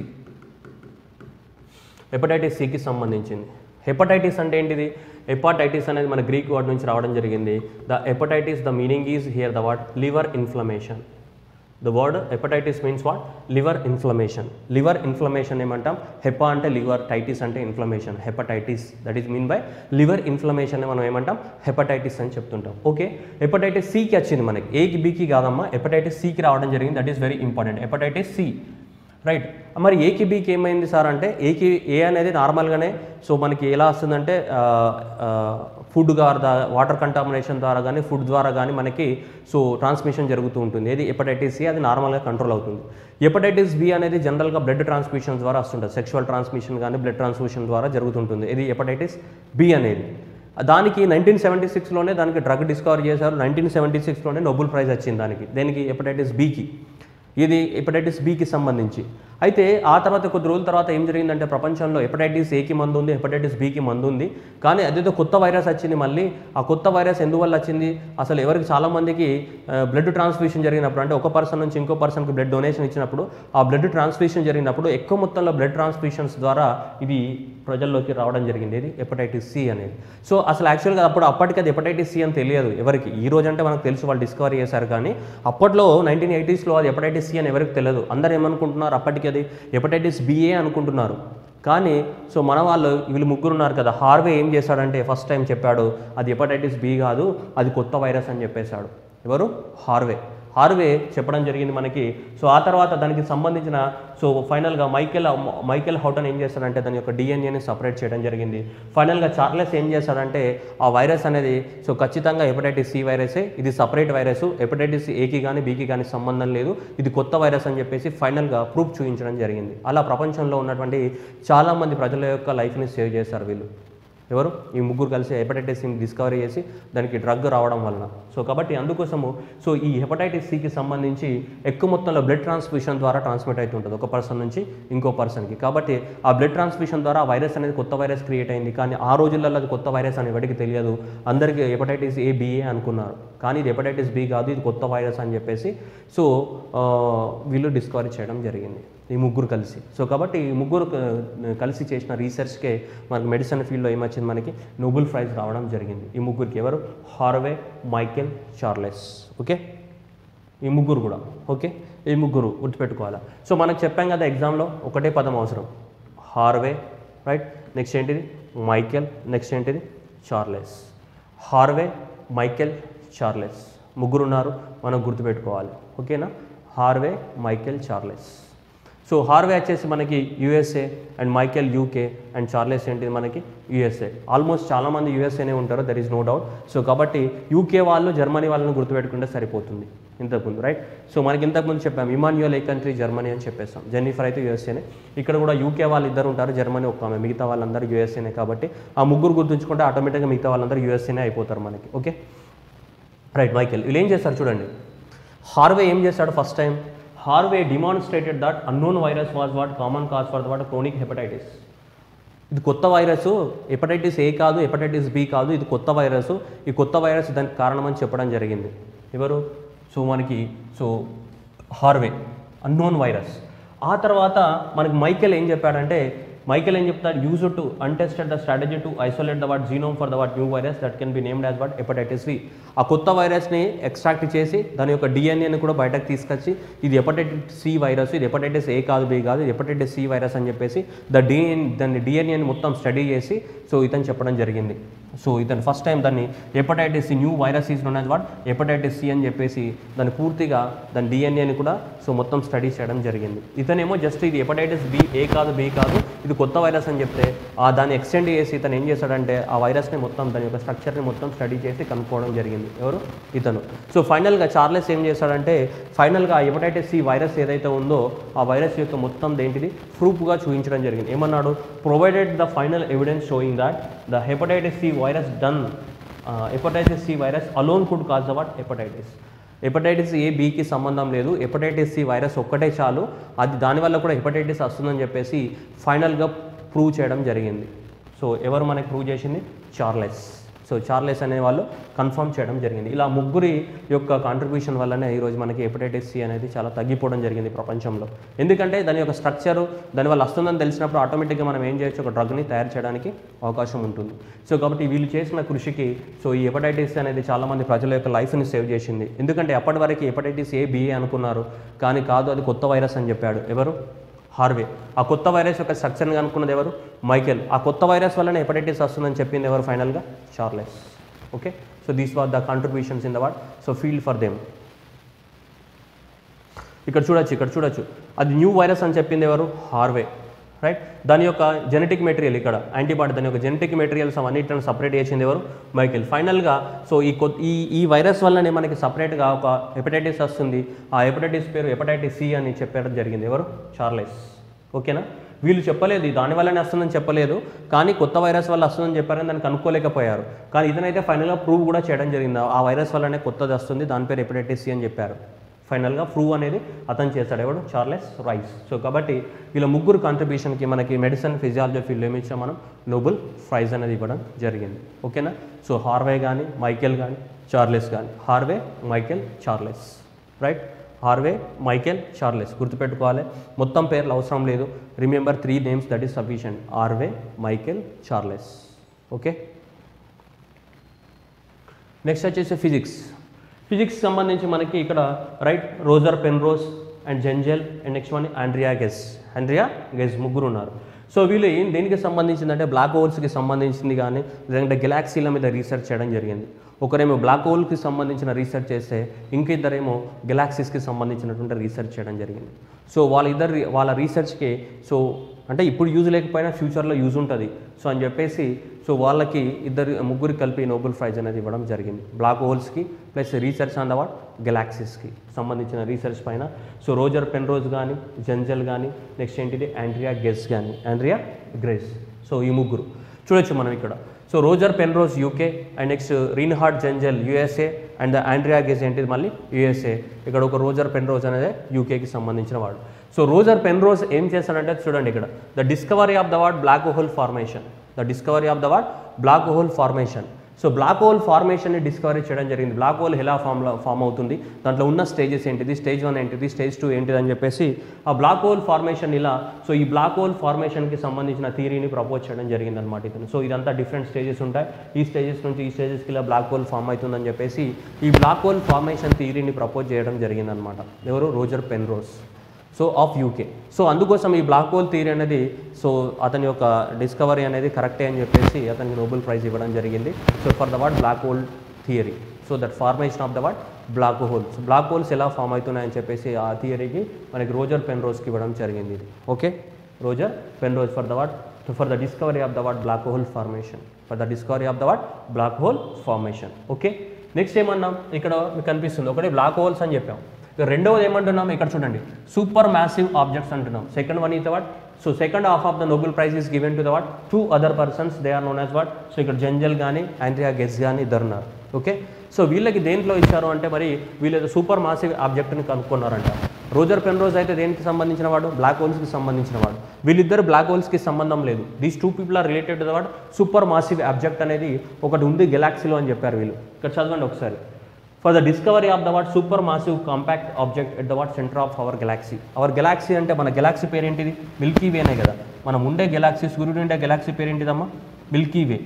Speaker 1: hepatitis సికి సంబంధించింది హెపటైటిస్ అంటే ఏంటిది హెపటైటిస్ అనేది మన గ్రీక్ వర్డ్ నుంచి రావడం జరిగింది the hepatitis the meaning is here the what liver inflammation the word hepatitis means what liver inflammation liver inflammation ఏమంటాం హెపా అంటే లివర్ టైటిస్ అంటే inflammation hepatitis that is mean by liver inflammation మనం ఏమంటాం hepatitis అని చెప్తుంటాం okay hepatitis సికి వచ్చింది మనకి ఏకి బీకి కాదమ్మా హెపటైటిస్ సికి రావడం జరిగింది that is very important hepatitis C right మరి ఏకి బీకి ఏమైంది సార్ అంటే ఏకి ఏ అనేది నార్మల్గానే సో మనకి ఎలా వస్తుందంటే ఫుడ్ ద్వారా వాటర్ కంటామినేషన్ ద్వారా కానీ ఫుడ్ ద్వారా కానీ మనకి సో ట్రాన్స్మిషన్ జరుగుతూ ఉంటుంది ఏది హెపటైటిస్ సి అది నార్మల్గా కంట్రోల్ అవుతుంది హెపటైటిస్ బి అనేది జనరల్గా బ్లడ్ ట్రాన్స్మిషన్ ద్వారా వస్తుంటుంది సెక్షువల్ ట్రాన్స్మిషన్ కానీ బ్లడ్ ట్రాన్స్మిషన్ ద్వారా జరుగుతుంటుంది ఇది హెపటైటిస్ బి అనేది దానికి నైన్టీన్ సెవెంటీ సిక్స్లోనే దానికి డ్రగ్ డిస్కవర్ చేశారు నైన్టీన్ సెవెంటీ సిక్స్లోనే నోబెల్ ప్రైజ్ వచ్చింది దానికి దేనికి హెపటైటిస్ బికి ఇది హెపటైటిస్ బికి సంబంధించి అయితే ఆ తర్వాత కొద్ది రోజుల తర్వాత ఏం జరిగిందంటే ప్రపంచంలో హెపటైటిస్ ఏకి మందు ఉంది హెపటైటిస్ బికి మందు ఉంది కానీ అదేదో కొత్త వైరస్ వచ్చింది మళ్ళీ ఆ కొత్త వైరస్ ఎందువల్ల వచ్చింది అసలు ఎవరికి చాలామందికి బ్లడ్ ట్రాన్స్ఫ్యూషన్ జరిగినప్పుడు అంటే ఒక పర్సన్ నుంచి ఇంకో పర్సన్కి బ్లడ్ డొనేషన్ ఇచ్చినప్పుడు ఆ బ్లడ్ ట్రాన్స్ఫ్యూషన్ జరిగినప్పుడు ఎక్కువ మొత్తంలో బ్లడ్ ట్రాన్స్ఫ్యూషన్స్ ద్వారా ఇది ప్రజల్లోకి రావడం జరిగింది ఇది హెపటైటిస్ సి అనేది సో అసలు యాక్చువల్గా అప్పుడు అప్పటికి అది హెపటైటిస్ సి అని తెలియదు ఎవరికి ఈ రోజు అంటే మనకు తెలుసు వాళ్ళు డిస్కవరీ చేశారు కానీ అప్పట్లో నైన్టీన్ ఎయిటీస్లో అది హెపటైటిస్ సి అని ఎవరికి తెలియదు అందరూ ఏమనుకుంటున్నారు అప్పటికి అది హెపటైటిస్ బిఏ అనుకుంటున్నారు కానీ సో మన వాళ్ళు వీళ్ళు ముగ్గురు ఉన్నారు కదా హార్వే ఏం చేశాడంటే ఫస్ట్ టైం చెప్పాడు అది హెపటైటిస్ బి కాదు అది కొత్త వైరస్ అని చెప్పేశాడు ఎవరు హార్వే హార్వే చెప్పడం జరిగింది మనకి సో ఆ తర్వాత దానికి సంబంధించిన సో ఫైనల్గా మైకెల్ మైకెల్ హౌటన్ ఏం చేస్తాడంటే దాని యొక్క డిఎన్ఏని సపరేట్ చేయడం జరిగింది ఫైనల్గా చార్లెస్ ఏం చేస్తాడంటే ఆ వైరస్ అనేది సో ఖచ్చితంగా హెపటైటిస్ సి వైరసే ఇది సపరేట్ వైరస్ హెపటైటిస్ ఏకి కానీ బీకి కానీ సంబంధం లేదు ఇది కొత్త వైరస్ అని చెప్పేసి ఫైనల్గా ప్రూఫ్ చూపించడం జరిగింది అలా ప్రపంచంలో ఉన్నటువంటి చాలామంది ప్రజల యొక్క లైఫ్ని సేవ్ చేశారు వీళ్ళు ఎవరు ఈ ముగ్గురు కలిసి హెపటైటిస్ సిని డిస్కవరీ చేసి దానికి డ్రగ్ రావడం వలన సో కాబట్టి అందుకోసము సో ఈ హెపటైటిస్ సికి సంబంధించి ఎక్కువ మొత్తంలో బ్లడ్ ట్రాన్స్ఫ్యూషన్ ద్వారా ట్రాన్స్మిట్ అవుతుంటుంది ఒక పర్సన్ నుంచి ఇంకో పర్సన్కి కాబట్టి ఆ బ్లడ్ ట్రాన్స్ఫ్యూషన్ ద్వారా ఆ వైరస్ అనేది కొత్త వైరస్ క్రియేట్ అయింది కానీ ఆ రోజులలో అది కొత్త వైరస్ అని ఎవరికి తెలియదు అందరికీ హెపటైటిస్ ఏ బిఏ అనుకున్నారు కానీ ఇది హెపటైటిస్ బి కాదు ఇది కొత్త వైరస్ అని చెప్పేసి సో ఆ, వీళ్ళు డిస్కవరీ చేయడం జరిగింది ఈ ముగ్గురు కలిసి సో కాబట్టి ఈ ముగ్గురు క- కలిసి చేసిన రీసెర్చ్కే మనకి మెడిసిన్ ఫీల్డ్లో ఏమొచ్చింది మనకి నోబెల్ ప్రైజ్ రావడం జరిగింది ఈ ముగ్గురికి ఎవరు హార్వే మైకెల్ చార్లెస్ ఓకే ఈ ముగ్గురు కూడా ఓకే ఈ ముగ్గురు గుర్తుపెట్టుకోవాలా సో మనకు చెప్పాం కదా ఎగ్జామ్లో ఒకటే పదం అవసరం హార్వే రైట్ నెక్స్ట్ ఏంటిది మైకెల్ నెక్స్ట్ ఏంటిది చార్లెస్ హార్వే మైకెల్ చార్లెస్ ముగ్గురు ఉన్నారు మనం గుర్తుపెట్టుకోవాలి ఓకేనా Harvey Michael Charles so Harvey వచ్చేసి మనకి USA and Michael UK and Charles ఏంటిది మనకి యూఎస్ఏ ఆల్మోస్ట్ చాలామంది యూఎస్ఏనే ఉంటారు there is no doubt so కాబట్టి యూకే వాళ్ళు జర్మనీ వాళ్ళని గుర్తుపెట్టుకుంటే సరిపోతుంది ఇంతకుముందు రైట్ సో మనకి ఇంతకుముందు చెప్పాం ఇమాన్యుయల్ ఏ కంట్రీ జర్మనీ అని చెప్పేస్తాం జెన్నిఫర్ అయితే యూఎస్ఏనే ఇక్కడ కూడా యూకే వాళ్ళు ఇద్దరు ఉంటారు జర్మనీ ఒక్క ఆమె మిగతా వాళ్ళందరూ యూఎస్ఏనే కాబట్టి ఆ ముగ్గురు గుర్తుంచుకుంటే ఆటోమేటిక్గా మిగతా వాళ్ళందరూ యూఎస్ఏనే అయిపోతారు మనకి ఓకే రైట్ మైకెల్ వీళ్ళు ఏం చేస్తారు చూడండి హార్వే ఏం చేశాడు first time Harvey demonstrated that unknown virus was what common cause for the what chronic hepatitis ఇది కొత్త వైరస్ హెపటైటిస్ ఏ కాదు హెపటైటిస్ బి కాదు ఇది కొత్త వైరస్ ఈ కొత్త వైరస్ దానికి కారణమని చెప్పడం జరిగింది ఎవరు సో మనకి సో హార్వే అన్నోన్ వైరస్ ఆ తర్వాత మనకి మైకెల్ ఏం చెప్పాడంటే మైకెల్ ఏం చెప్తాడు use to untested the strategy to isolate the what genome for the what new virus that can be named as what hepatitis V ఆ కొత్త వైరస్ని ఎక్స్ట్రాక్ట్ చేసి దాని యొక్క డిఎన్ఏని కూడా బయటకు తీసుకొచ్చి ఇది హెపటైటిస్ సి వైరస్ ఇది హెపటైటిస్ ఏ కాదు బి కాదు ఇది హెపటైటిస్ సి వైరస్ అని చెప్పేసి ద డిఎన్ దాన్ని డిఎన్ఏని మొత్తం స్టడీ చేసి సో ఇతను చెప్పడం జరిగింది సో ఇతను ఫస్ట్ టైం దాన్ని hepatitis new virus is known as what hepatitis C అని చెప్పేసి దాన్ని పూర్తిగా దాని డిఎన్ఏని కూడా సో మొత్తం స్టడీ చేయడం జరిగింది ఇతనేమో జస్ట్ ఇది హెపటైటిస్ బి ఏ కాదు బి కాదు ఇది కొత్త వైరస్ అని చెప్తే ఆ దాన్ని ఎక్స్టెండ్ చేసి ఇతను ఏం చేశాడంటే ఆ వైరస్ని మొత్తం దాని యొక్క స్ట్రక్చర్ని మొత్తం స్టడీ చేసి కనుక్కోవడం జరిగింది ఎవరు ఇతను సో ఫైనల్గా చార్లెస్ ఏం చేశాడంటే ఫైనల్గా ఆ హెపటైటిస్ సి వైరస్ ఏదైతే ఉందో ఆ వైరస్ యొక్క మొత్తం దేంటిది ప్రూఫ్గా చూపించడం జరిగింది ఏమన్నాడు provided the final evidence showing that the hepatitis C virus done hepatitis C virus alone could cause the what hepatitis hepatitis A బీకి సంబంధం లేదు హెపటైటిస్ సి వైరస్ ఒక్కటే చాలు అది దానివల్ల కూడా హెపటైటిస్ వస్తుందని చెప్పేసి ఫైనల్గా ప్రూవ్ చేయడం జరిగింది సో ఎవరు మనకి ప్రూవ్ చేసింది చార్లెస్ సో చార్లెస్ అనే వాళ్ళు కన్ఫర్మ్ చేయడం జరిగింది ఇలా ముగ్గురి యొక్క కాంట్రిబ్యూషన్ వల్లనే ఈరోజు మనకి హెపటైటిస్ సి అనేది చాలా తగ్గిపోవడం జరిగింది ప్రపంచంలో ఎందుకంటే దాని యొక్క స్ట్రక్చరు దానివల్ల వస్తుందని తెలిసినప్పుడు ఆటోమేటిక్గా మనం ఏం చేయొచ్చు ఒక డ్రగ్ని తయారు చేయడానికి అవకాశం ఉంటుంది సో కాబట్టి వీళ్ళు చేసిన కృషికి సో ఈ హెపటైటిస్ అనేది చాలామంది ప్రజల యొక్క లైఫ్ని సేవ్ చేసింది ఎందుకంటే అప్పటి వరకు హెపటైటిస్ ఏ బిఏ అనుకున్నారు కానీ కాదు అది కొత్త వైరస్ అని చెప్పాడు ఎవరు హార్వే ఆ కొత్త వైరస్ యొక్క స్ట్రక్చర్ని కనుక్కున్నది ఎవరు మైకెల్ ఆ కొత్త వైరస్ వల్లనే హెపటైటిస్ వస్తుందని చెప్పింది ఎవరు ఫైనల్గా Charles okay so these were the contributions in the what so field for them ఇక్కడ చూడొచ్చు ఇక్కడ చూడొచ్చు అది న్యూ వైరస్ అని చెప్పింది ఎవరు హార్వే రైట్ దాని యొక్క జెనెటిక్ మెటీరియల్ ఇక్కడ యాంటీబాడీ దాని యొక్క జెనెటిక్ మెటీరియల్స్ అవన్నిటిని సపరేట్ చేసింది ఎవరు మైకెల్ ఫైనల్గా సో ఈ కొ ఈ ఈ వైరస్ వల్లనే మనకి సపరేట్గా ఒక హెపటైటిస్ వస్తుంది ఆ హెపటైటిస్ పేరు హెపటైటిస్ సి అని చెప్పడం జరిగింది ఎవరు చార్లెస్ ఓకేనా వీళ్ళు చెప్పలేదు ఇది దాని వల్లనే వస్తుందని చెప్పలేదు కానీ కొత్త వైరస్ వల్ల వస్తుందని చెప్పారని దాన్ని కనుక్కోలేకపోయారు కానీ ఇదనైతే ఫైనల్గా ప్రూవ్ కూడా చేయడం జరిగింది ఆ వైరస్ వల్లనే కొత్తది వస్తుంది దాని పేరు హెపటైటిస్ సి అని చెప్పారు ఫైనల్గా ప్రూవ్ అనేది అతను చేశాడు ఎవడు చార్లెస్ రైస్ సో కాబట్టి వీళ్ళ ముగ్గురు కాంట్రిబ్యూషన్కి మనకి మెడిసిన్ ఫిజియాలజీ ఫీల్డ్ ఏమి ఇచ్చాం మనం నోబెల్ ప్రైజ్ అనేది ఇవ్వడం జరిగింది ఓకేనా సో హార్వే కానీ మైకెల్ కానీ చార్లెస్ కానీ Harvey Michael Charles right Harvey Michael Charles గుర్తుపెట్టుకోవాలి మొత్తం పేర్లు అవసరం లేదు remember three names that is sufficient Harvey Michael Charles okay next వచ్చేసి ఫిజిక్స్ ఫిజిక్స్ సంబంధించి మనకి ఇక్కడ right Roger Penrose and Genzel and next one Andrea Ghez Andrea Ghez ముగ్గురు ఉన్నారు సో వీళ్ళు ఏం దేనికి సంబంధించిందంటే బ్లాక్ హోల్స్కి సంబంధించింది కానీ లేదంటే గెలాక్సీల మీద రీసెర్చ్ చేయడం జరిగింది ఒకరేమో బ్లాక్ హోల్కి సంబంధించిన రీసెర్చ్ చేస్తే ఇంకిద్దరేమో గెలాక్సీస్కి సంబంధించినటువంటి రీసెర్చ్ చేయడం జరిగింది సో వాళ్ళిద్దరు వాళ్ళ రీసెర్చ్కి సో అంటే ఇప్పుడు యూజ్ లేకపోయినా ఫ్యూచర్లో యూజ్ ఉంటుంది సో అని చెప్పేసి సో వాళ్ళకి ఇద్దరు ముగ్గురు కలిపి నోబెల్ ప్రైజ్ అనేది ఇవ్వడం జరిగింది బ్లాక్ హోల్స్కి plus research on the what గెలాక్సీస్కి సంబంధించిన రీసెర్చ్ పైన సో రోజర్ పెన్రోజ్ కానీ జెంజల్ కానీ నెక్స్ట్ ఏంటిది ఆండ్రియా గెస్ కానీ ఆండ్రియా గ్రెస్ సో ఈ ముగ్గురు చూడొచ్చు మనం ఇక్కడ so Roger Penrose UK and next Reinhard Genzel USA and Andrea Ghez ఏంటిది మళ్ళీ యూఎస్ఏ ఇక్కడ ఒక రోజర్ పెన్రోజ్ అనేది యూకేకి సంబంధించిన వాడు సో రోజర్ పెన్రోజ్ ఏం చేస్తాడంటే చూడండి ఇక్కడ the discovery of the what black hole formation the discovery of the what black hole formation so black hole ఫార్మేషన్ని డిస్కవరీ చేయడం జరిగింది బ్లాక్ హోల్ ఎలా ఫామ్ ఫామ్ అవుతుంది దాంట్లో ఉన్న స్టేజెస్ ఏంటిది స్టేజ్ వన్ ఏంటిది స్టేజ్ టూ ఏంటిది అని చెప్పేసి ఆ బ్లాక్ హోల్ ఫార్మేషన్ ఇలా సో ఈ బ్లాక్ హోల్ ఫార్మేషన్కి సంబంధించిన థియరీని ప్రపోజ్ చేయడం జరిగింది అనమాట ఇతను సో ఇదంతా డిఫరెంట్ స్టేజెస్ ఉంటాయి ఈ స్టేజెస్ నుంచి ఈ స్టేజెస్కి ఇలా బ్లాక్ హోల్ ఫామ్ అవుతుందని చెప్పేసి ఈ బ్లాక్ హోల్ ఫార్మేషన్ థియరీని ప్రపోజ్ చేయడం జరిగిందనమాట ఎవరు Roger Penrose so of UK so అందుకోసం ఈ బ్లాక్ హోల్ థియరీ అనేది సో అతని యొక్క డిస్కవరీ అనేది కరెక్టే అని చెప్పేసి అతనికి నోబెల్ ప్రైజ్ ఇవ్వడం జరిగింది so for the what black hole theory so that formation of the what black holes black holes ఎలా ఫామ్ అవుతున్నాయని చెప్పేసి ఆ థియరీకి మనకి రోజర్ పెన్ రోజుకి ఇవ్వడం జరిగింది ఇది okay Roger Penrose for the what for the discovery of the what black hole formation for the discovery of the what black hole formation okay next ఏమన్నాం ఇక్కడ మీకు కనిపిస్తుంది ఒకటి బ్లాక్ హోల్స్ అని చెప్పాం ఇక రెండవది ఏమంటున్నాం ఇక్కడ చూడండి సూపర్ మ్యాసివ్ ఆబ్జెక్ట్స్ అంటున్నాం second one is the what so second half of the Nobel prize is given to the what two other persons they are known as what so ఇక్కడ Genzel కానీ ఆండ్రియా గెస్ కానీ ఇద్దరు ఉన్నారు okay so వీళ్ళకి దేంట్లో ఇచ్చారు అంటే మరి వీళ్ళు సూపర్ మాసివ్ ఆబ్జెక్ట్ని కనుక్కున్నారంట రోజర్ పెన్రోజ్ అయితే దేనికి సంబంధించిన వాడు బ్లాక్ హోల్స్కి సంబంధించిన వాడు వీళ్ళిద్దరు బ్లాక్ హోల్స్కి సంబంధం లేదు these two people are related to the what super massive object అనేది ఒకటి ఉంది గెలాక్సీలో అని చెప్పారు వీళ్ళు ఇక్కడ చదవండి ఒకసారి for the discovery of the what super massive compact object at the what centre of our galaxy our galaxy అంటే మన గెలాక్సీ పేరు ఏంటిది మిల్కీ వేనే కదా మనం ఉండే గెలాక్సీ సూర్యుడు ఉండే గెలాక్సీ పేరు ఏంటిదమ్మా Milky Way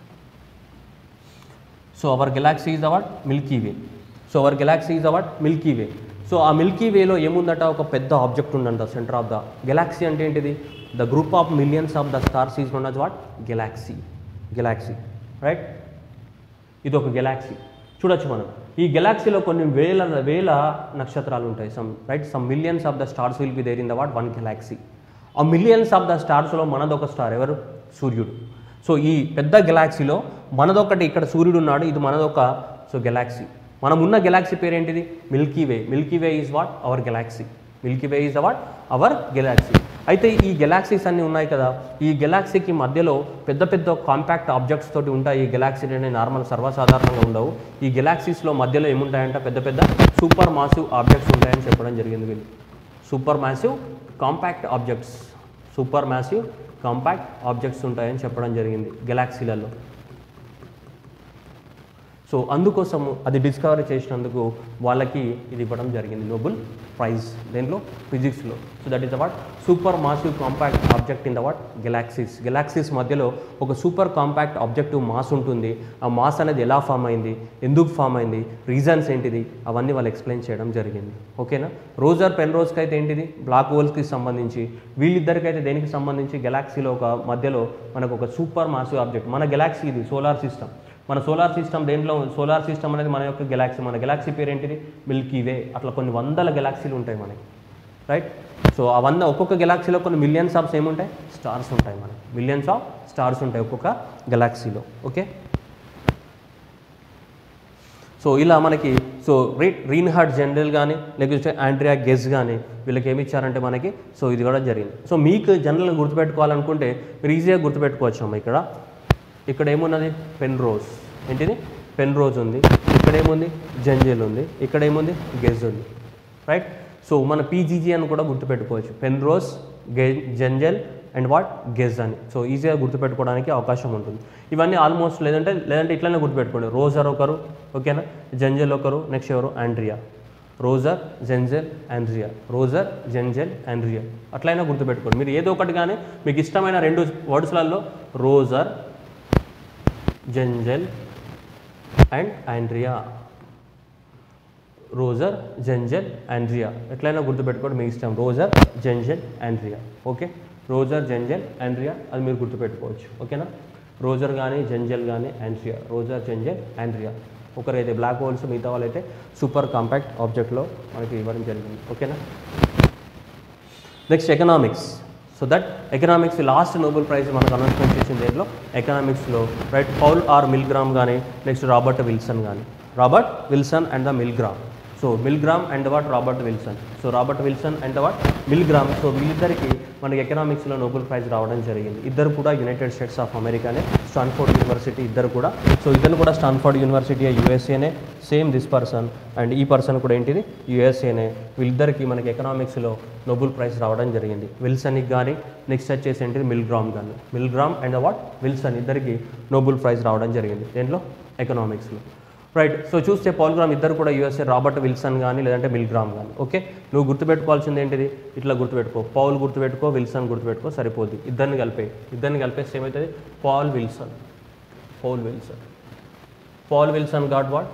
Speaker 1: so our galaxy is what Milky Way so our galaxy is what Milky Way so ఆ మిల్కీ వేలో ఏముందట ఒక పెద్ద ఆబ్జెక్ట్ ఉందంట సెంటర్ ఆఫ్ ద గెలాక్సీ అంటే ఏంటిది the group of millions of the stars is known as what galaxy galaxy right ఇది ఒక గెలాక్సీ చూడొచ్చు మనం ఈ గెలాక్సీలో కొన్ని వేల వేల నక్షత్రాలు ఉంటాయి some right some millions of the stars will be there in the what one galaxy ఆ మిలియన్స్ ఆఫ్ ద స్టార్స్లో మనదొక స్టార్ ఎవరు సూర్యుడు సో ఈ పెద్ద గెలాక్సీలో మనదొకటి ఇక్కడ సూర్యుడు ఉన్నాడు ఇది మనదొక సో గెలాక్సీ మనం ఉన్న గెలాక్సీ పేరు ఏంటిది Milky Way Milky Way is what our galaxy Milky Way is what our galaxy అయితే ఈ గెలాక్సీస్ అన్నీ ఉన్నాయి కదా ఈ గెలాక్సీకి మధ్యలో పెద్ద పెద్ద కాంపాక్ట్ ఆబ్జెక్ట్స్ తోటి ఉంటాయి ఈ గెలాక్సీ అనేవి నార్మల్ సర్వసాధారణంగా ఉండవు ఈ గెలాక్సీస్లో మధ్యలో ఏముంటాయంటే పెద్ద పెద్ద సూపర్ మాసివ్ ఆబ్జెక్ట్స్ ఉంటాయని చెప్పడం జరిగింది వీళ్ళు super massive compact objects super massive compact objects ఉంటాయని చెప్పడం జరిగింది గెలాక్సీలలో సో అందుకోసము అది డిస్కవరీ చేసినందుకు వాళ్ళకి ఇది ఇవ్వడం జరిగింది నోబెల్ ప్రైజ్ దేంట్లో ఫిజిక్స్లో so that is the what super massive compact object in the what galaxies galaxies మధ్యలో ఒక సూపర్ కాంపాక్ట్ ఆబ్జెక్టివ్ మాస్ ఉంటుంది ఆ మాస్ అనేది ఎలా ఫామ్ అయింది ఎందుకు ఫామ్ అయింది రీజన్స్ ఏంటిది అవన్నీ వాళ్ళు ఎక్స్ప్లెయిన్ చేయడం జరిగింది ఓకేనా రోజర్ పెన్ రోజుకి అయితే ఏంటిది బ్లాక్ హోల్స్కి సంబంధించి వీళ్ళిద్దరికైతే దేనికి సంబంధించి గెలాక్సీలో ఒక మధ్యలో మనకు ఒక సూపర్ మాసివ్ ఆబ్జెక్ట్ మన గెలాక్సీ ఇది సోలార్ సిస్టమ్ మన సోలార్ సిస్టమ్ దేంట్లో సోలార్ సిస్టమ్ అనేది మన యొక్క గెలాక్సీ మన గెలాక్సీ పేరు ఏంటిది మిల్కీ వే అట్లా కొన్ని వందల గెలాక్సీలు ఉంటాయి మనకి రైట్ సో ఆ వంద ఒక్కొక్క గెలాక్సీలో కొన్ని మిలియన్స్ ఆఫ్ ఏముంటాయి స్టార్స్ ఉంటాయి మనకి మిలియన్స్ ఆఫ్ స్టార్స్ ఉంటాయి ఒక్కొక్క గెలాక్సీలో ఓకే సో ఇలా మనకి సో రీ రీన్హార్డ్ జనరల్ కానీ లేకపోతే ఆండ్రియా గెస్ కానీ వీళ్ళకి ఏమి ఇచ్చారంటే మనకి సో ఇది కూడా జరిగింది సో మీకు జనరల్గా గుర్తుపెట్టుకోవాలనుకుంటే మీరు ఈజీగా గుర్తుపెట్టుకోవచ్చు అమ్మ ఇక్కడ ఇక్కడ ఏమున్నది పెన్ రోజ్ ఏంటిది పెన్ రోజ్ ఉంది ఇక్కడ ఏముంది జంజెల్ ఉంది ఇక్కడ ఏముంది గెజ్ ఉంది రైట్ సో మన పీజీజీ అని కూడా గుర్తుపెట్టుకోవచ్చు పెన్ రోజ్ గె జంజెల్ అండ్ వాట్ గెజ్ అని సో ఈజీగా గుర్తుపెట్టుకోవడానికి అవకాశం ఉంటుంది ఇవన్నీ ఆల్మోస్ట్ లేదంటే లేదంటే ఇట్లనే గుర్తుపెట్టుకోండి రోజర్ ఒకరు ఓకేనా జంజెల్ ఒకరు నెక్స్ట్ ఎవరు Andrea Roger Genzel Andrea Roger Genzel Andrea అట్లయినా గుర్తుపెట్టుకోండి మీరు ఏదో ఒకటి కానీ మీకు ఇష్టమైన రెండు వర్డ్స్లలో Roger Genzel and Andrea Roger Genzel Andrea ఎట్లయినా గుర్తుపెట్టుకోండి మీ ఇష్టం Roger Genzel Andrea okay Roger Genzel Andrea అది మీరు గుర్తుపెట్టుకోవచ్చు ఓకేనా రోజర్ కానీ జెంజెల్ కానీ ఆండ్రియా రోజర్ జెంజెల్ ఆండ్రియా ఒకరైతే బ్లాక్ హోల్స్ మిగతా వాళ్ళైతే సూపర్ కాంపాక్ట్ ఆబ్జెక్ట్లో మనకి ఇవ్వడం జరిగింది ఓకేనా next economics so that economics last Nobel prize మనకు అనౌన్స్మెంట్ చేసిన దేంట్లో ఎకనామిక్స్లో రైట్ పౌల్ ఆర్ మిల్గ్రామ్ కానీ నెక్స్ట్ రాబర్ట్ విల్సన్ కానీ Robert Wilson and the Milgrom so Milgrom and what Robert Wilson so Robert Wilson and what Milgrom so వీళ్ళిద్దరికి మనకి ఎకనామిక్స్లో Nobel prize రావడం జరిగింది ఇద్దరు కూడా యునైటెడ్ స్టేట్స్ ఆఫ్ అమెరికానే స్టాన్ఫోర్డ్ యూనివర్సిటీ ఇద్దరు కూడా సో ఇద్దరు కూడా స్టాన్ఫోర్డ్ యూనివర్సిటీ యూఎస్ఏనే సేమ్ దిస్ పర్సన్ అండ్ ఈ పర్సన్ కూడా ఏంటిది యుఎస్ఏనే వీళ్ళిద్దరికి మనకి ఎకనామిక్స్లో నోబెల్ ప్రైజ్ రావడం జరిగింది విల్సన్కి కానీ నెక్స్ట్ వచ్చేసి ఏంటిది మిల్గ్రామ్ కానీ మిల్గ్రామ్ అండ్ వాట్ విల్సన్ ఇద్దరికి నోబెల్ ప్రైజ్ రావడం జరిగింది దేంట్లో ఎకనామిక్స్లో రైట్ సో చూస్తే పాల్గ్రామ్ ఇద్దరు కూడా యూఎస్ఏ రాబర్ట్ విల్సన్ కానీ లేదంటే మిల్గ్రామ్ కానీ ఓకే నువ్వు గుర్తుపెట్టుకోవాల్సింది ఏంటిది ఇట్లా గుర్తుపెట్టుకో పౌల్ గుర్తుపెట్టుకో విల్సన్ గుర్తుపెట్టుకో సరిపోద్ది ఇద్దరిని కలిపే ఇద్దరిని కలిపేస్తే ఏమవుతుంది Paul Wilson Paul Wilson Paul Wilson got what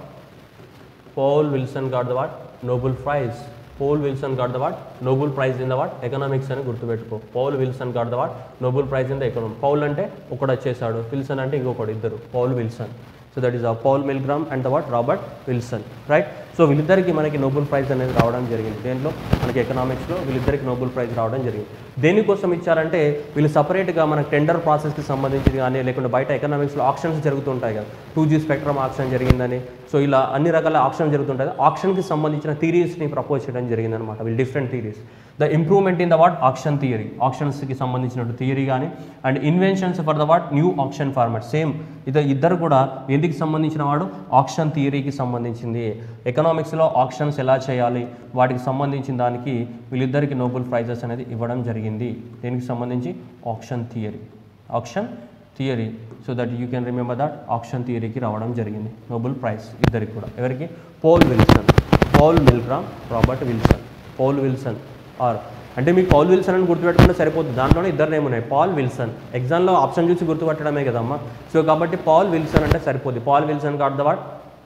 Speaker 1: Paul Wilson got the what? Nobel Prize. Paul Wilson got the what? Nobel Prize in the what? Economics అని గుర్తుపెట్టుకో Paul Wilson got the what Nobel prize in the economic Paul అంటే ఒకడు వచ్చేసాడు Wilson అంటే ఇంకొకడు ఇద్దరు Paul Wilson so that is uh Paul Milgrom and the what Robert Wilson right so వీళ్ళిద్దరికి మనకి నోబెల్ ప్రైజ్ అనేది రావడం జరిగింది దేంట్లో మనకి ఎకనామిక్స్లో వీళ్ళిద్దరికి నోబెల్ ప్రైజ్ రావడం జరిగింది దేనికోసం ఇచ్చారంటే వీళ్ళు సపరేట్గా మనకి టెండర్ ప్రాసెస్కి సంబంధించి కానీ లేకుంటే బయట ఎకనామిక్స్లో ఆప్షన్స్ జరుగుతుంటాయి కదా టూ జీ స్పెక్ట్రమ్ ఆప్షన్ జరిగిందని సో ఇలా అన్ని రకాల ఆప్షన్ జరుగుతుంటుంది ఆప్షన్కి సంబంధించిన థీరీస్ని ప్రపోజ్ చేయడం జరిగిందనమాట వీళ్ళు different theories the improvement in the what option theory ఆప్షన్స్కి సంబంధించినట్టు థియరీ కానీ and inventions for the what new option format same ఇది ఇద్దరు కూడా ఎందుకు సంబంధించిన వాడు ఆప్షన్ థియరీకి సంబంధించింది ఎకనామిక్స్లో ఆప్షన్స్ ఎలా చేయాలి వాటికి సంబంధించిన దానికి వీళ్ళిద్దరికి నోబెల్ ప్రైజెస్ అనేది ఇవ్వడం జరిగింది దీనికి సంబంధించి option theory option theory so that you can remember that option థియరీకి రావడం జరిగింది నోబెల్ ప్రైజ్ ఇద్దరికి కూడా ఎవరికి Paul Wilson Paul Milgrom Robert Wilson Paul Wilson or అంటే మీకు పౌల్ విల్సన్ అని గుర్తుపెట్టుకుంటే సరిపోతుంది దాంట్లోనే ఇద్దరు నేమ్ ఉన్నాయి పాల్ విల్సన్ ఎగ్జామ్లో ఆప్షన్ చూసి గుర్తుపట్టడమే కదమ్మా సో కాబట్టి పాల్ విల్సన్ అంటే సరిపోద్ది Paul Wilson got the what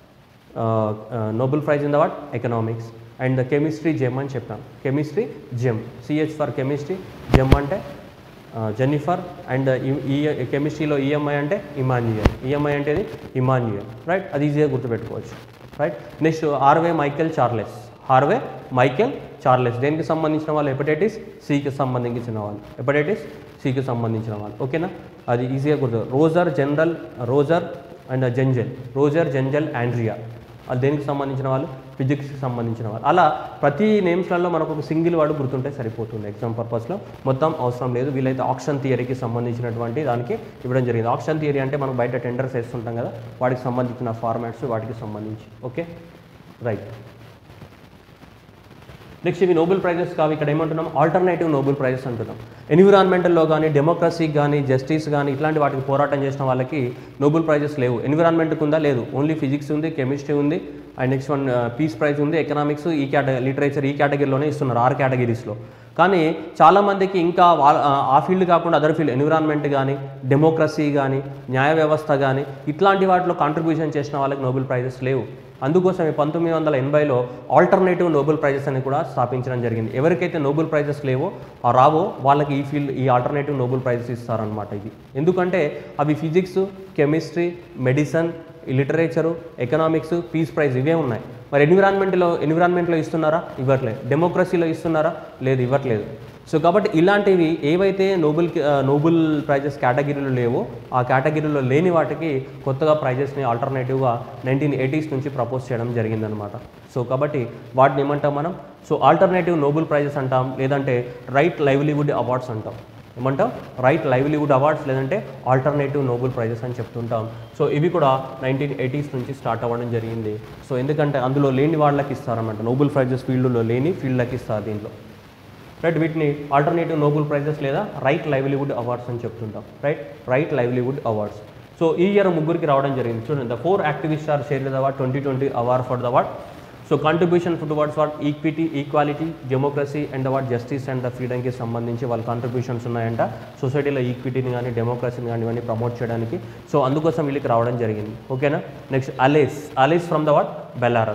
Speaker 1: Nobel prize in the what economics and the chemistry gem అని చెప్పాం chemistry gem CH for chemistry gem అంటే జెన్నిఫర్ అండ్ ఈ కెమిస్ట్రీలో ఈఎంఐ అంటే ఇమాన్యుయల్ ఈఎంఐ అంటే ఇది ఇమాన్యుయల్ రైట్ అది ఈజీగా గుర్తుపెట్టుకోవచ్చు right next Harvey Michael Charles Harvey Michael Charles దేనికి సంబంధించిన వాళ్ళు హెపటైటిస్ సికి సంబంధించిన వాళ్ళు హెపటైటిస్ సికి సంబంధించిన వాళ్ళు ఓకేనా అది ఈజీగా గుర్తు Roger general Roger and Genzel Roger Genzel Andrea అది దేనికి సంబంధించిన వాళ్ళు ఫిజిక్స్కి సంబంధించిన వాళ్ళు అలా ప్రతి నేమ్స్లలో మనకు ఒక సింగిల్ వర్డ్ గుర్తుంటే సరిపోతుంది ఎగ్జామ్ పర్పస్లో మొత్తం అవసరం లేదు వీలైతే ఆప్షన్ థియరీకి సంబంధించినటువంటి దానికి ఇవ్వడం జరిగింది ఆప్షన్ థియరీ అంటే మనం బయట టెండర్స్ వేస్తుంటాం కదా వాటికి సంబంధించిన ఫార్మాట్స్ వాటికి సంబంధించి ఓకే రైట్ నెక్స్ట్ ఇవి నోబెల్ ప్రైజెస్ కావు ఇక్కడ ఏమంటున్నాం ఆల్టర్నేటివ్ నోబెల్ ప్రైజెస్ అంటున్నాం ఎన్విరాన్మెంటల్లో కానీ డెమోక్రసీకి కానీ జస్టిస్ కానీ ఇట్లాంటి వాటికి పోరాటం చేసిన వాళ్ళకి నోబెల్ ప్రైజెస్ లేవు ఎన్విరాన్మెంట్కి ఉందా లేదు ఓన్లీ ఫిజిక్స్ ఉంది కెమిస్ట్రీ ఉంది and next one peace prize ఉంది ఎకనామిక్స్ ఈ కేటగిరీ లిటరేచర్ ఈ కేటగిరీలోనే ఇస్తున్నారు ఆరు కేటగిరీస్లో కానీ చాలామందికి ఇంకా వా- ఆ ఫీల్డ్ కాకుండా అదర్ ఫీల్డ్ ఎన్విరాన్మెంట్ కానీ డెమోక్రసీ కానీ న్యాయ వ్యవస్థ కానీ ఇట్లాంటి వాటిలో కాంట్రిబ్యూషన్ చేసిన వాళ్ళకి నోబెల్ ప్రైజెస్ లేవు అందుకోసమే పంతొమ్మిది వందల ఎనభైలో ఆల్టర్నేటివ్ నోబెల్ ప్రైజెస్ అని కూడా స్థాపించడం జరిగింది ఎవరికైతే నోబెల్ ప్రైజెస్ లేవో ఆ రావో వాళ్ళకి ఈ ఫీల్డ్ ఈ ఆల్టర్నేటివ్ నోబెల్ ప్రైజెస్ ఇస్తారనమాట ఇది ఎందుకంటే అవి physics chemistry medicine literature economics peace prize ఇవే ఉన్నాయి మరి ఎన్విరాన్మెంట్లో ఎన్విరాన్మెంట్లో ఇస్తున్నారా ఇవ్వట్లేదు డెమోక్రసీలో ఇస్తున్నారా లేదు ఇవ్వట్లేదు సో కాబట్టి ఇలాంటివి ఏవైతే నోబెల్ నోబెల్ ప్రైజెస్ కేటగిరీలో లేవో ఆ కేటగిరీలో లేని వాటికి కొత్తగా ప్రైజెస్ని ఆల్టర్నేటివ్గా నైన్టీన్ ఎయిటీస్ నుంచి ప్రపోజ్ చేయడం జరిగిందనమాట సో కాబట్టి వాటిని ఏమంటాం మనం సో ఆల్టర్నేటివ్ నోబెల్ ప్రైజెస్ అంటాం లేదంటే రైట్ లైవ్లీవుడ్ అవార్డ్స్ అంటాం ఏమంటాం రైట్ లైవ్లీవుడ్ అవార్డ్స్ లేదంటే ఆల్టర్నేటివ్ నోబెల్ ప్రైజెస్ అని చెప్తుంటాం సో ఇవి కూడా నైన్టీన్ ఎయిటీస్ నుంచి స్టార్ట్ అవ్వడం జరిగింది సో ఎందుకంటే అందులో లేని వాళ్ళకి ఇస్తారన్నమాట నోబెల్ ప్రైజెస్ ఫీల్డ్లో లేని ఫీల్డ్లకి ఇస్తారు దీంట్లో రైట్ వీటిని ఆల్టర్నేటివ్ నోబెల్ ప్రైజెస్ లేదా రైట్ లైవ్లీవుడ్ అవార్డ్స్ అని చెప్తుంటాం right right livelihood awards so ఈ ఇయర్ ముగ్గురికి రావడం జరిగింది చూడండి the four activist are share the award twenty twenty award for the award so contribution for towards what equity equality democracy and what justice and the ఫ్రీడమ్కి సంబంధించి వాళ్ళ contributions ఉన్నాయంట సొసైటీలో ఈక్విటీని కానీ డెమోక్రసీని కానీ ఇవన్నీ ప్రమోట్ చేయడానికి సో అందుకోసం వీళ్ళకి రావడం జరిగింది ఓకేనా next Ales Ales from the what Belarus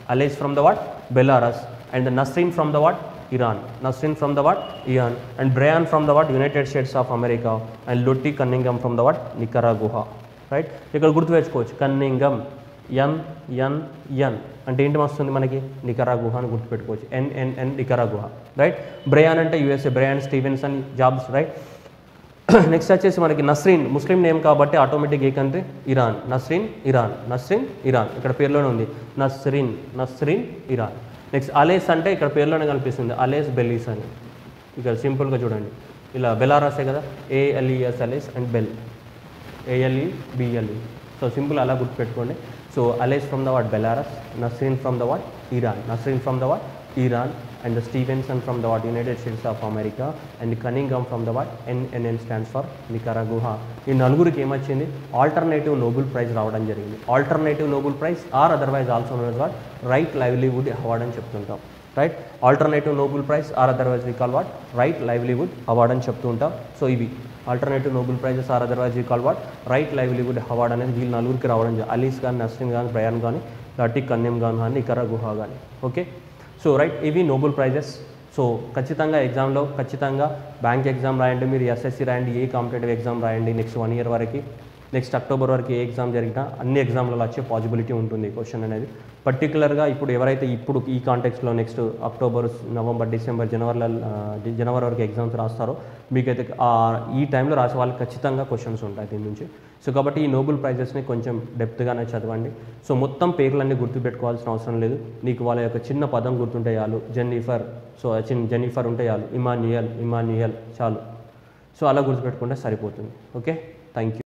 Speaker 1: Alais from the what? Belarus. And the Nasrin from the what? Iran. Nasrin from the what? Iran. And Brian from the what? United States of America. And Lottie Cunningham from the what? Nicaragua. Right ఇక్కడ గుర్తుపెట్టుకోవచ్చు కన్నింగం ఎన్ N ఎన్ అంటే ఏంటి వస్తుంది మనకి Nicaragua అని గుర్తుపెట్టుకోవచ్చు N N N Nicaragua right Bryan అంటే USA Bryan Stevenson jobs right next వచ్చేసి మనకి నస్రీన్ ముస్లిం నేమ్ కాబట్టి automatic A country Iran Nasrin Iran Nasrin Iran ఇక్కడ పేరులోనే ఉంది Nasrin Nasrin Iran next Ales అంటే ఇక్కడ పేరులోనే కనిపిస్తుంది అలేస్ బెల్లీస్ అని ఇక్కడ సింపుల్గా చూడండి ఇలా బెలారాసే కదా A L E S Ales and bel A L E B L E so simple అలా గుర్తుపెట్టుకోండి so Ales from the what Belarus Nasrin from the what Iran Nasrin from the what Iran and the Stevenson from the what United States of America and Cunningham from the what N N N stands for Nicaragua ఈ నలుగురికి ఏమొచ్చింది alternative Nobel prize రావడం జరిగింది alternative Nobel prize or otherwise also known what right livelihood award అని చెప్తుంటాం right alternative Nobel prize or otherwise we call what right livelihood award అని చెప్తూ ఉంటాం సో ఇవి alternative Nobel prizes or otherwise we call what right livelihood award అనేది వీళ్ళు నలుగురికి రావడం జరిగింది అలీస్ కానీ నస్రీన్ కానీ బ్రయాన్ కానీ లాటి కన్యం కానీ కానీ ఇకరా గుహా కానీ ఓకే సో రైట్ ఇవి నోబెల్ ప్రైజెస్ సో ఖచ్చితంగా ఎగ్జామ్లో ఖచ్చితంగా బ్యాంక్ ఎగ్జామ్ రాయండి మీరు ఎస్ఎస్సి రాయండి ఏ కాంపిటేటివ్ ఎగ్జామ్ రాయండి నెక్స్ట్ వన్ ఇయర్ వరకు నెక్స్ట్ అక్టోబర్ వరకు ఏ ఎగ్జామ్ జరిగినా అన్ని ఎగ్జామ్లలో వచ్చే పాసిబిలిటీ ఉంటుంది క్వశ్చన్ అనేది పర్టికులర్గా ఇప్పుడు ఎవరైతే ఇప్పుడు ఈ కాంటెక్స్లో నెక్స్ట్ అక్టోబర్ నవంబర్ డిసెంబర్ జనవరిలో ఆ, డి- జనవరి వరకు ఎగ్జామ్స్ రాస్తారో మీకైతే ఆ ఈ టైంలో రాసే వాళ్ళకి ఖచ్చితంగా క్వశ్చన్స్ ఉంటాయి దీని నుంచి సో కాబట్టి ఈ నోబెల్ ప్రైజెస్ని కొంచెం డెప్త్గానే చదవండి సో మొత్తం పేర్లన్నీ గుర్తుపెట్టుకోవాల్సిన అవసరం లేదు నీకు వాళ్ళ యొక్క చిన్న పదం గుర్తుంటే చాలు జెన్నిఫర్ సో చిన్న జెన్నిఫర్ ఉంటే చాలు ఇమాన్యుయల్ ఇమాన్యుయల్ చాలు సో అలా గుర్తుపెట్టుకుంటే సరిపోతుంది ఓకే థ్యాంక్ యూ